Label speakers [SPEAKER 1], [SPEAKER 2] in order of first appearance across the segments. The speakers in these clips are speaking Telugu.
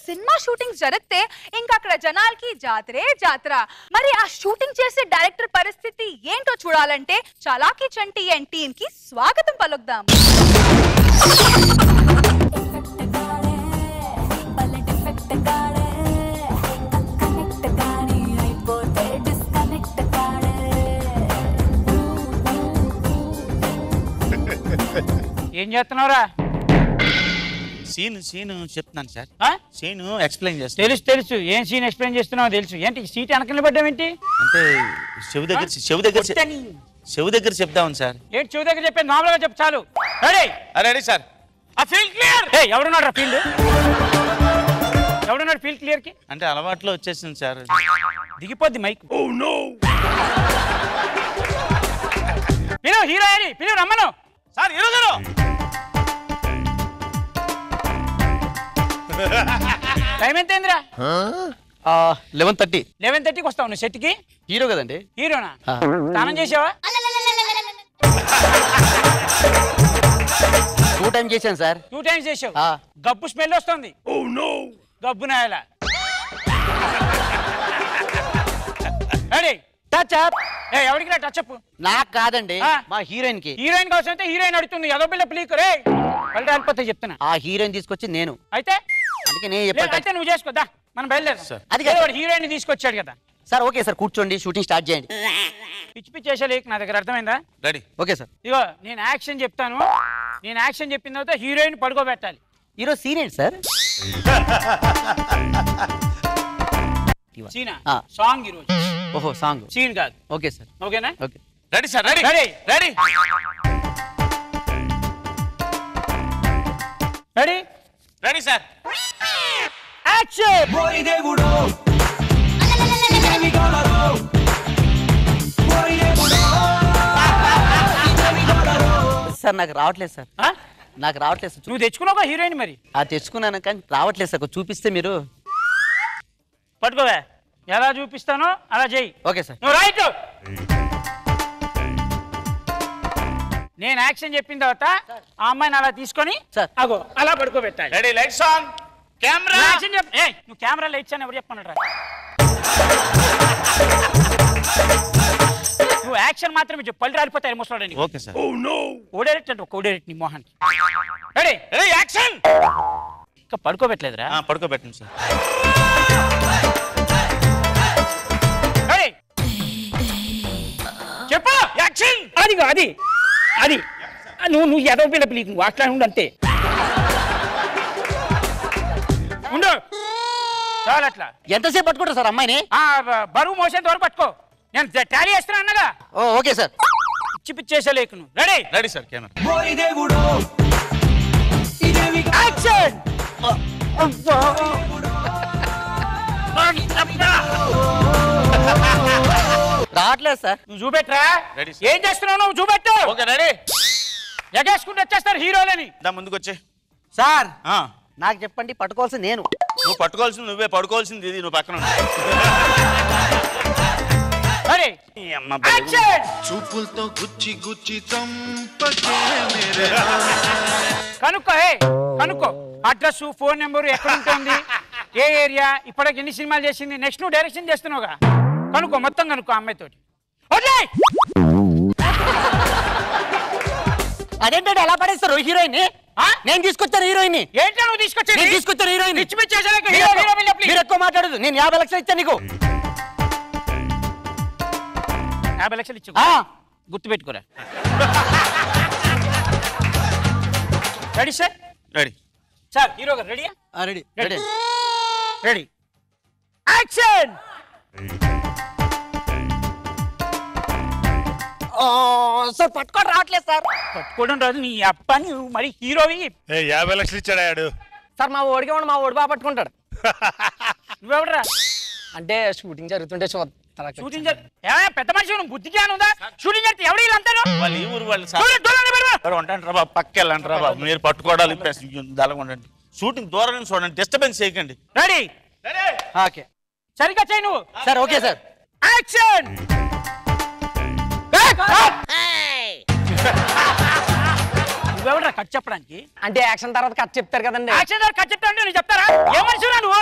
[SPEAKER 1] సినిమా షూటింగ్ జరిగితే ఇంకా అక్కడ జనాలకి జాతరే జాతర మరి ఆ షూటింగ్ చేసే డైరెక్టర్ పరిస్థితి ఏంటో చూడాలంటే చలాకీ చంటి అండ్ టీమ్ కి స్వాగతం పలుకుదాం
[SPEAKER 2] ఏం చేస్తున్నావురా
[SPEAKER 3] సీన్ సీన్ చెప్తున్నాను సార్
[SPEAKER 2] ఆ?
[SPEAKER 3] సీన్ ఎక్స్ప్లెయిన్ చేస్తాను
[SPEAKER 2] తెలుసు తెలుసు ఏం సీన్ ఎక్స్ప్లెయిన్ చేస్తున్నావో తెలుసు ఏంటి సీట్ వెనకలు పడ్డావేంటి
[SPEAKER 3] అంటే చెవి దగ్గర చెవి దగ్గర చె-
[SPEAKER 2] కొట్టని.
[SPEAKER 3] చెవి దగ్గర చెప్దామని సార్
[SPEAKER 2] ఏంటి చెవి దగ్గర చెప్పాను మామూలుగా చెప్పు చాలు రెడీ
[SPEAKER 3] అరే రెడీ సార్
[SPEAKER 2] ఆ ఫీల్డ్ క్లియర్ ఏ ఎవడున్నాడు రా ఫీల్డ్ ఎవడున్నాడు ఫీల్డ్ క్లియర్ కి
[SPEAKER 3] అంటే అలవాట్లో వచ్చేసింది సార్
[SPEAKER 2] దిగిపోద్ది మైక్ పిలువు హీరో అని పిలువు రమ్మను
[SPEAKER 3] సార్ హీరో గారు
[SPEAKER 2] టైం ఎంత అయిందిరా
[SPEAKER 4] లెవెన్ థర్టీ
[SPEAKER 2] లెవెన్ థర్టీకి వస్తావు నువ్వు సెట్కి
[SPEAKER 4] హీరో కదండి
[SPEAKER 2] హీరోనా
[SPEAKER 4] ఆ.
[SPEAKER 2] స్నానం చేసావా
[SPEAKER 4] టూ టైం చేశాను సార్
[SPEAKER 2] టూ టైమ్స్ చేసావు
[SPEAKER 4] ఆ.
[SPEAKER 2] గబ్బు స్మెల్ వస్తుంది గబ్బు నాయల రెడీ
[SPEAKER 4] టచ్ అప్
[SPEAKER 2] ఏ ఎవరికి రా టచ్ అప్
[SPEAKER 4] నాకు కాదండి
[SPEAKER 2] ఆ.
[SPEAKER 4] మా హీరోయిన్ కి
[SPEAKER 2] హీరోయిన్ కోసం అయితే హీరోయిన్ అడుగుతుంది ఎదో పిల్ల ప్లీక్ రే వాళ్ళు వెళ్ళిపోతే చెప్తున్నా
[SPEAKER 4] ఆ హీరోయిన్ తీసుకొచ్చి నేను
[SPEAKER 2] అయితే
[SPEAKER 4] అందుకే నేను
[SPEAKER 2] లేదు,
[SPEAKER 4] చెప్పాను
[SPEAKER 2] అయితే నువ్వు చేసుకో దా మనం బయలుదేరు
[SPEAKER 3] సార్.
[SPEAKER 4] అది కాదు.
[SPEAKER 2] హీరోయిన్ తీసుకొచ్చాడు కదా
[SPEAKER 4] సార్ ఓకే సార్ కూర్చోండి షూటింగ్ స్టార్ట్ చేయండి
[SPEAKER 2] పిచ్చి పిచ్చి వేసాలు నా దగ్గర అర్థమైందా
[SPEAKER 3] రెడీ
[SPEAKER 4] ఓకే సార్
[SPEAKER 2] ఇగో నేను యాక్షన్ చెప్తాను నేను యాక్షన్ చెప్పిన తర్వాత హీరోయిన్ పడుకోబెట్టాలి
[SPEAKER 4] హీరో సీన్ ఏంటి సార్
[SPEAKER 2] సీనా
[SPEAKER 4] ఆ.
[SPEAKER 2] సాంగ్ ఈరోజు
[SPEAKER 4] ఓహో సాంగ్
[SPEAKER 2] సీన్ కాదు
[SPEAKER 4] ఓకే సార్
[SPEAKER 2] ఓకేనా
[SPEAKER 4] okay
[SPEAKER 3] ready sir ready
[SPEAKER 2] Ready.
[SPEAKER 3] Ready
[SPEAKER 2] ready
[SPEAKER 3] ready sir
[SPEAKER 2] action
[SPEAKER 4] sir నాకు రావట్లేదు సార్ నాకు రావట్లేదు సార్
[SPEAKER 2] నువ్వు తెచ్చుకున్నావు హీరోయిన్ మరి
[SPEAKER 4] ఆ తెచ్చుకున్నాను కానీ రావట్లేదు సార్ కొంచెం చూపిస్తే మీరు
[SPEAKER 2] పట్టుకోవే ఎలా చూపిస్తానో అలా చెయ్యి
[SPEAKER 4] ఓకే సార్
[SPEAKER 2] నువ్వు రైట్ నేను యాక్షన్ చెప్పిన తర్వాత ఆ అమ్మాయిని అలా తీసుకొని
[SPEAKER 4] సార్.
[SPEAKER 2] అగో అలా పడుకోబెట్టాలి
[SPEAKER 3] రెడీ లైట్స్ ఆన్ కెమెరా
[SPEAKER 2] నువ్వు యాక్షన్ చెప్పు ఏయ్, నువ్వు కెమెరా లైట్స్ అని ఎవరు చెప్పమన్నాడు రా? నువ్వు యాక్షన్ మాత్రమే చెప్పు పళ్ళు రాలిపోతాయి ముసలాడని
[SPEAKER 3] ఓకే సార్
[SPEAKER 2] ఓడేరెట్ అంటే ఒక ఓడేరెట్ నీ మోహన్ రెడీ
[SPEAKER 3] రెడీ యాక్షన్
[SPEAKER 2] ఇంకా పడుకోబెట్టలేదురా
[SPEAKER 3] పడుకోబెట్టండి సార్
[SPEAKER 2] రెడీ చెప్పు యాక్షన్ అదిగో అది అది ఆ, నువ్వు నువ్వు ఎదవ పిల్ల పిల్లి నువ్వు అట్లా ఉండు అంతే ఉండు చాలు అట్లా
[SPEAKER 4] ఎంతసేపు పట్టుకుంటారు సార్ అమ్మాయిని
[SPEAKER 2] ఆ, బ- బరువు మోసేంత వరకు పట్టుకో నేను ట- టాలీ చేస్తున్నా అన్నగా
[SPEAKER 4] ఓ ఓకే సార్
[SPEAKER 2] పిచ్చి పిచ్చేసే లేకు నువ్వు ready
[SPEAKER 3] ready sir camera
[SPEAKER 2] action
[SPEAKER 4] రావట్లేదు సార్
[SPEAKER 2] నువ్వు చూపెట్టరా
[SPEAKER 3] Ready, sir.
[SPEAKER 2] ఏం చేస్తున్నావు నువ్వు చూపెట్టు
[SPEAKER 3] ఓకే రెడీ
[SPEAKER 2] ఎగేసుకుంటూ వచ్చేస్తారు హీరోలని
[SPEAKER 3] దా ముందుకు వచ్చే
[SPEAKER 4] సార్
[SPEAKER 3] ఆ,
[SPEAKER 4] నాకు చెప్పండి పట్టుకోవాల్సింది నేను
[SPEAKER 3] నువ్వు పట్టుకోవాల్సింది నువ్వే పడుకోవాల్సింది ఇది నువ్వు పక్కన ఉండు.
[SPEAKER 2] రెడీ
[SPEAKER 3] ఈ అమ్మ బలి.
[SPEAKER 2] యాక్షన్
[SPEAKER 5] చూపులతో గుచ్చి గుచ్చి చంపకే మేరే
[SPEAKER 2] కనుక్కో హే కనుక్కో అడ్రస్ ఫోన్ నెంబర్ ఎక్కడ ఉంటుంది ఏ ఏరియా ఇప్పటికి ఎన్ని సినిమాలు చేసింది నెక్స్ట్ నువ్వు డైరెక్షన్ చేస్తున్నావుగా కనుక్కో మొత్తం కనుక్కో అమ్మాయితోటి వదిలేయ్!
[SPEAKER 4] అదేంటంటే ఎలా పడేస్తారు హీరోయిన్
[SPEAKER 2] ఆ?
[SPEAKER 4] నేను తీసుకొచ్చాను హీరోయిన్
[SPEAKER 2] ఏంటో నువ్వు తీసుకొచ్చేది
[SPEAKER 4] నేను తీసుకొచ్చాను హీరోయిన్
[SPEAKER 2] పిచ్చి పిచ్చి చేసేలేక హీరో హీరో పిల్ల ప్లీజ్.
[SPEAKER 4] మీరు ఎక్కువ మాట్లాడదు నేను యాభై లక్షలు ఇచ్చాను నీకు
[SPEAKER 2] యాభై లక్షలు ఇచ్చు
[SPEAKER 4] ఆ,
[SPEAKER 2] గుర్తు పెట్టుకోరా ready sir
[SPEAKER 3] ready
[SPEAKER 2] sir hero గారు రెడీయా
[SPEAKER 4] ఆ, రెడీ రెడీ
[SPEAKER 2] రెడీ యాక్షన్
[SPEAKER 4] ఆ, సార్ పట్టుకొని రావట్లేదు సార్
[SPEAKER 2] పట్టుకోవడం రాదు నీ అప్ప నువ్వు మరి హీరోవి
[SPEAKER 6] ఏ యాభై లక్షలు ఇచ్చాడు ఆడు
[SPEAKER 4] సార్ మా ఓడిగా ఉండి మా ఓడి బాగా పట్టుకుంటాడు
[SPEAKER 2] నువ్వెవడరా
[SPEAKER 4] అంటే షూటింగ్ జరుగుతుంటే చూస్తారా
[SPEAKER 2] షూటింగ్ జరి- ఏమయ్య, పెద్ద మనిషి నువ్వు బుద్ధి జ్ఞానం ఉందా షూటింగ్ చేస్తే ఎవరు వీళ్ళంతా
[SPEAKER 3] వాళ్ళు ఈ ఊరు వాళ్ళు సార్
[SPEAKER 2] దూరం, దూరం నిలబడి.
[SPEAKER 3] ఎవరు ఉంటాను రా బాబు పక్క వెళ్ళండి రా బాబు మీరు పట్టుకోవడాలు దళగా ఉండండి షూటింగ్ దూరం నుంచి చూడండి డిస్టర్బెన్స్ చేయకండి
[SPEAKER 2] రెడీ
[SPEAKER 4] ఓకే
[SPEAKER 2] సరిగ్గా చేయి నువ్వు
[SPEAKER 4] సార్ ఓకే సార్
[SPEAKER 2] యాక్షన్ నువ్వెవడరా కట్ చెప్పడానికి
[SPEAKER 4] అంటే యాక్షన్ తర్వాత కట్ చెప్తారు కదండి
[SPEAKER 2] యాక్షన్ కట్ చెప్తా అంటే నేను చెప్తారా ఏ మనిషి నువ్వు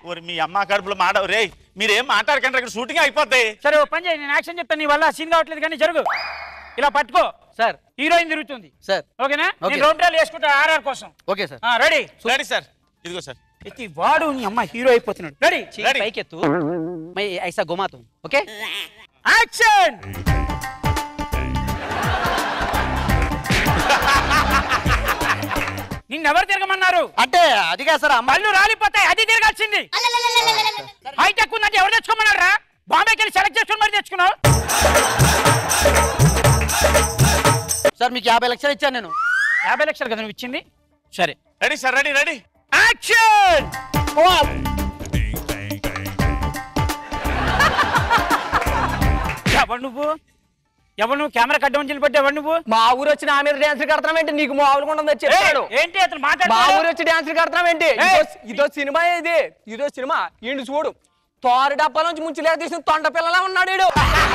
[SPEAKER 3] ఓరి మీ అమ్మ కడుపులో మాడవు రే మీరేం మాట్లాడకండి ఇక్కడ షూటింగ్ అయిపోతాయి
[SPEAKER 2] సరే ఓ పని చేయి నేను యాక్షన్ చెప్తాను నీ వల్ల సీన్ కావట్లేదు కానీ జరుగు ఇలా పట్టుకో
[SPEAKER 4] సార్
[SPEAKER 2] హీరోయిన్ తిరుగుతుంది
[SPEAKER 4] సార్
[SPEAKER 2] ఓకేనా
[SPEAKER 4] ఓకే.
[SPEAKER 2] నేను రౌండ్ డ్రైల్ వేసుకుంటా ఆర్ఆర్ కోసం
[SPEAKER 4] okay sir
[SPEAKER 2] ready
[SPEAKER 3] ready sir ఇదిగో సార్
[SPEAKER 2] ఎత్తి వాడు నీ అమ్మ హీరో అయిపోతున్నాడు రెడీ
[SPEAKER 3] Ready.
[SPEAKER 4] పైకి ఎత్తు మై ఐసా గుమాతు ఓకే
[SPEAKER 2] యాక్షన్ నిన్నెవరు తిరగమన్నారు
[SPEAKER 4] అంటే అదిగా సార్ అమ్మాయి
[SPEAKER 2] మళ్ళు రాలిపోతాయి అది తిరగాల్సింది హైటెక్ ఉందంటే ఎవరు తెచ్చుకోమన్నారు రా బాంబేకి వెళ్ళి సెలెక్ట్ చేసుకుని మరి తెచ్చుకున్నావు
[SPEAKER 4] సార్ మీకు యాభై లక్షలు ఇచ్చాను నేను
[SPEAKER 2] యాభై లక్షలు కదా నువ్వు ఇచ్చింది సరే
[SPEAKER 3] ready sir ready ready
[SPEAKER 2] action ఎవరు నువ్వు ఎవరు నువ్వు కెమెరా కడ్డం నిలబడ్డా ఎవరు నువ్వు
[SPEAKER 4] మా ఊరు వచ్చి నా మీద డాన్స్ కడతాం ఏంటి నీకు మామూలుగా ఉండదు చెప్పాడు
[SPEAKER 2] ఏయ్, ఏంటి అతను
[SPEAKER 4] మా
[SPEAKER 2] మాట్లాడు
[SPEAKER 4] ఊరు వచ్చి డాన్స్ కడతాం ఏంటి
[SPEAKER 2] ఏయ్.
[SPEAKER 4] ఇదో- ఇదో సినిమా ఇది ఇదో సినిమా ఈయన చూడు తోరు డబ్బాల నుంచి ముంచులే తీసిన తొండ పిల్లలా ఉన్నాడు ఈడు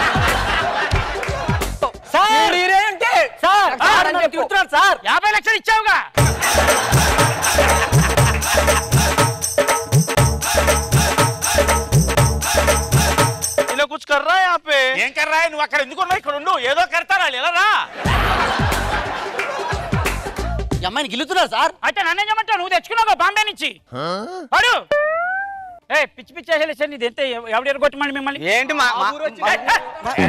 [SPEAKER 4] ఈడు హీరో అంటే సార్
[SPEAKER 2] సార్,
[SPEAKER 4] అని చెప్తున్నాడు సార్
[SPEAKER 2] యాభై లక్షలు ఇచ్చావుగా
[SPEAKER 3] ఇలా కుछ कर रहा है यहाँ पे ఏం కర్రా నువ్వు అక్కడ ఎందుకు ఉన్నావు ఇక్కడ ఉండు ఏదో కడతారా ఎలా రా
[SPEAKER 4] ఈ అమ్మాయిని గిల్లుతున్నారు సార్
[SPEAKER 2] అయితే నన్నేం చేయమంటావు నువ్వు తెచ్చుకున్నావు బాంబే నుంచి పడు ఏ పిచ్చి పిచ్చి వేసేలే సార్ నీది ఎంత ఎవడు ఎరగొట్టమని మిమ్మల్ని
[SPEAKER 4] ఏంటి మా
[SPEAKER 2] మా ఊరు వచ్చి- ఏయ్,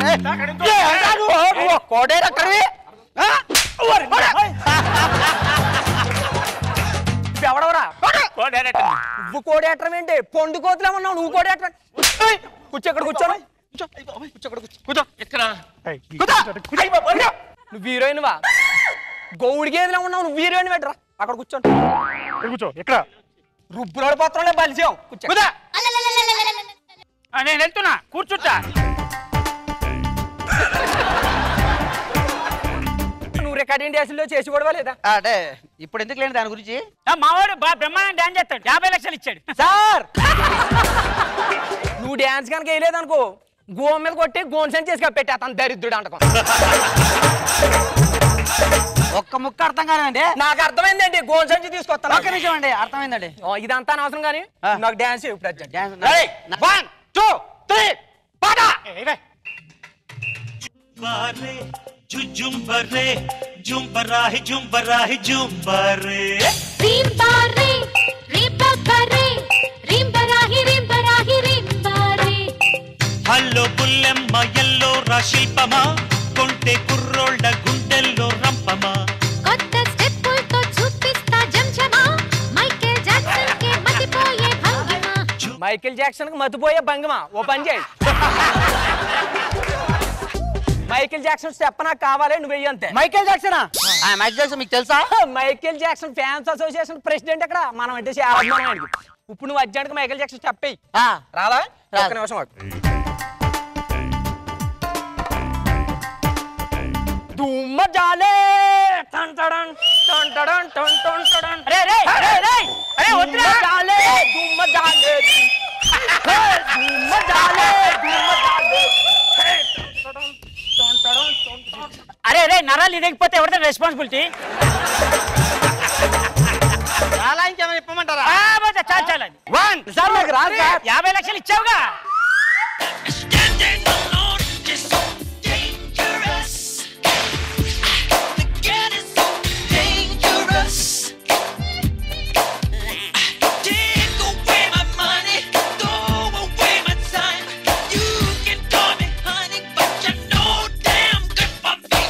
[SPEAKER 2] ఏయ్,
[SPEAKER 4] కోడే రక్కడివి ఎవడవరా
[SPEAKER 3] ఓ డైరెక్టర్
[SPEAKER 4] నువ్వు కోడేటం ఏంటి పొండు కోతులే ఉన్నావు నువ్వు కోడేటం కూర్చో ఇక్కడ కూర్చోను కూర్చో కూర్చో ఇక్కడ కూర్చో కూర్చో
[SPEAKER 3] ఎక్కడ
[SPEAKER 4] కూర్చో నువ్వు హీరోయిన్ వా గౌడి గేదెలా ఉన్నావు నువ్వు హీరోయిన్ పెట్టరా అక్కడ కూర్చోండి
[SPEAKER 2] కూర్చో ఎక్కడ
[SPEAKER 4] రుబ్బులోడి పత్రంలో బలిసాం కూర్చో
[SPEAKER 2] కుదా ఆ, నేను వెళ్తున్నా కూర్చుంటా
[SPEAKER 4] నువ్వు రికార్డింగ్ డ్యాన్సుల్లో చేసి కూడా లేదా
[SPEAKER 7] అంటే ఇప్పుడు ఎందుకు లేని దాని గురించి
[SPEAKER 2] ఆ, మావాడు బా బ్రహ్మాండం డాన్స్ చేస్తాడు యాభై లక్షలు ఇచ్చాడు
[SPEAKER 4] సార్ నువ్వు డ్యాన్స్ కనుక వేయలేదనుకో గోం మీద కొట్టి గోన్సన్ చేసి పెట్టి అతను దరిద్రుడు అంటకం
[SPEAKER 7] ఒక్క ముక్క అర్థం కానండి
[SPEAKER 4] నాకు అర్థమైందండి గోన్ సంచి తీసుకొస్తాను
[SPEAKER 7] ఒక్క నిమిషం అండి అర్థమైందండి
[SPEAKER 4] ఓ, ఇదంతా అనవసరం కానీ
[SPEAKER 7] ఆ.
[SPEAKER 4] నాకు డ్యాన్స్ ఇప్పుడు urgent
[SPEAKER 7] dance
[SPEAKER 4] Ready? One, two, three, పాట
[SPEAKER 8] జుంబరే జుంబరే జుంబరాహి జుంబరాహి జుంబరే
[SPEAKER 9] రింబారే రింబకరే రింబరాహి రింబరాహి రింబారే
[SPEAKER 8] హల్లో బుల్లెమ్మ ఎల్లో రా శిల్పమా కొంటె కుర్రోళ్ళ గుండెల్లో రంపమా
[SPEAKER 9] కొత్త స్టెప్పులతో చూపిస్తా జంజమా మైకేల్ జాక్సన్ కే మతిపోయే భంగిమ
[SPEAKER 4] మైకేల్ జాక్సన్ కి మతిపోయే భంగిమా ఓ పని చేయి మైకేల్ జాక్సన్ స్టెప్ నాకు కావాలి నువ్వు వెయ్యి అంతే
[SPEAKER 7] మైకేల్ జాక్సనా ఆ, మైకేల్ జాక్సన్ మీకు తెలుసా
[SPEAKER 4] Michael Jackson fans association president అక్కడ మనం అంటే చాలా అభిమానం ఆయనకి. ఇప్పుడు నువ్వు అర్జెంట్గా మైకేల్ జాక్సన్ స్టెప్ వెయ్యి
[SPEAKER 7] ఆ,
[SPEAKER 4] రాదా
[SPEAKER 7] రాదు.
[SPEAKER 4] ఒక్క నిమిషం ఆగు. దుమ్మ జాలే టన్ టడన్, టన్ టడన్, టన్ టన్ టడన్.
[SPEAKER 2] అరే రే అరే రే అరే వద్దురా
[SPEAKER 4] దుమ్మ జాలే దుమ్మ జాలే హే, దుమ్మ జాలే దుమ్మ జాలే హే, టన్ టడన్, టన్ టడన్, టన్ టడన్.
[SPEAKER 2] అరే రే నరాలు ఇదకపోతే ఎవరిదా రెస్పాన్సిబిలిటీ
[SPEAKER 7] చాలా ఇంకేమైనా చెప్పమంటారా
[SPEAKER 2] చాలు చాలు అది
[SPEAKER 7] వన్
[SPEAKER 4] సార్ నాకు రాదు సార్
[SPEAKER 2] యాభై లక్షలు ఇచ్చావుగా
[SPEAKER 8] Standing alone is so dangerous. The get is so dangerous. Take away my money, throw away my time. You can call me honey, but you're no damn good for me.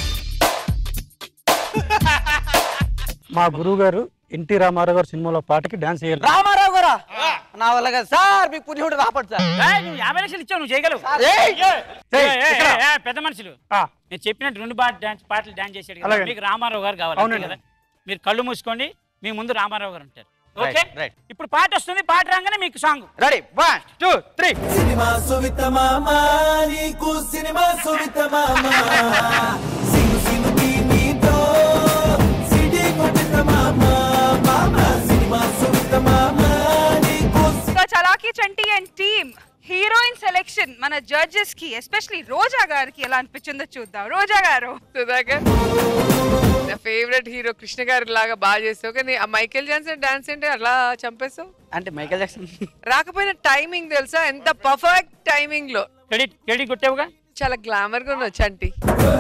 [SPEAKER 10] మా గురువు గారు ఎన్టీ రామారావు గారు సినిమాలో పాటకి డాన్స్ చేయాలి
[SPEAKER 7] రామారావు గారా నా వల్ల కాదు సార్ మీ పుణ్యుడు రాపడు సార్
[SPEAKER 2] ఏయ్, నువ్వు యాభై లక్షలు ఇచ్చావు నువ్వు చేయగలవు
[SPEAKER 7] ఏయ్!
[SPEAKER 2] ఏయ్, ఏయ్,
[SPEAKER 10] ఇక్కడ.
[SPEAKER 2] ఏయ్, ఏయ్, పెద్ద మనుషులు
[SPEAKER 10] ఆ.
[SPEAKER 2] నేను చెప్పినట్టు రెండు బాట డాన్స్ పాటలు డాన్స్ చేసాడు కదా
[SPEAKER 10] అలాగే.
[SPEAKER 2] మీకు రామారావు గారు కావాలి అంతే
[SPEAKER 10] అవునండి.
[SPEAKER 2] కదా మీరు కళ్ళు మూసుకోండి మీ ముందు రామారావు గారు ఉంటారు
[SPEAKER 7] Right,
[SPEAKER 2] ఓకే
[SPEAKER 7] right.
[SPEAKER 2] ఇప్పుడు పాట వస్తుంది పాట రాగానే మీకు song
[SPEAKER 7] ready one two three
[SPEAKER 8] cinema సువిత మామ నీకు సినిమా సువిత మామ సిను సిను నీతో సిటీ కొట్టిత మామ మామ సినిమా సువిత మామ నీకు
[SPEAKER 1] so Chalaki Chanti and team heroine selection మన జడ్జెస్ కి ఎస్పెషలీ రోజా గారికి ఎలా అనిపించిందో చూద్దాం రోజా గారు సుధాకర్
[SPEAKER 11] ఫేవరెట్ హీరో కృష్ణ గారి లాగా బాగా చేస్తావు కానీ ఆ మైకేల్ జాన్సన్ డాన్స్ ఏంటి అట్లా చంపేస్తావు
[SPEAKER 7] అంటే మైకేల్ జాక్సన్
[SPEAKER 11] రాకపోయిన టైమింగ్ తెలుసా ఎంత పర్ఫెక్ట్ టైమింగ్ లో
[SPEAKER 2] క్రెడిట్ క్రెడిట్ కొట్టావుగా
[SPEAKER 11] చాలా గ్లామర్ గా ఉన్నావు చంటి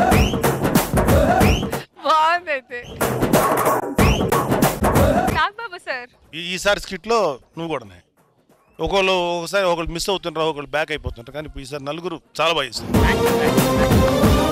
[SPEAKER 11] బాగుంది అయితే
[SPEAKER 1] నాగబాబు సార్
[SPEAKER 6] ఈ- ఈసారి స్కిట్ లో నువ్వు కూడానే ఒకళ్ళు ఒకసారి ఒకళ్ళు మిస్ అవుతుంటారు ఒకళ్ళు బ్యాక్ అయిపోతుంటారు కానీ ఈసారి నలుగురు చాలా బాగా చేస్తారు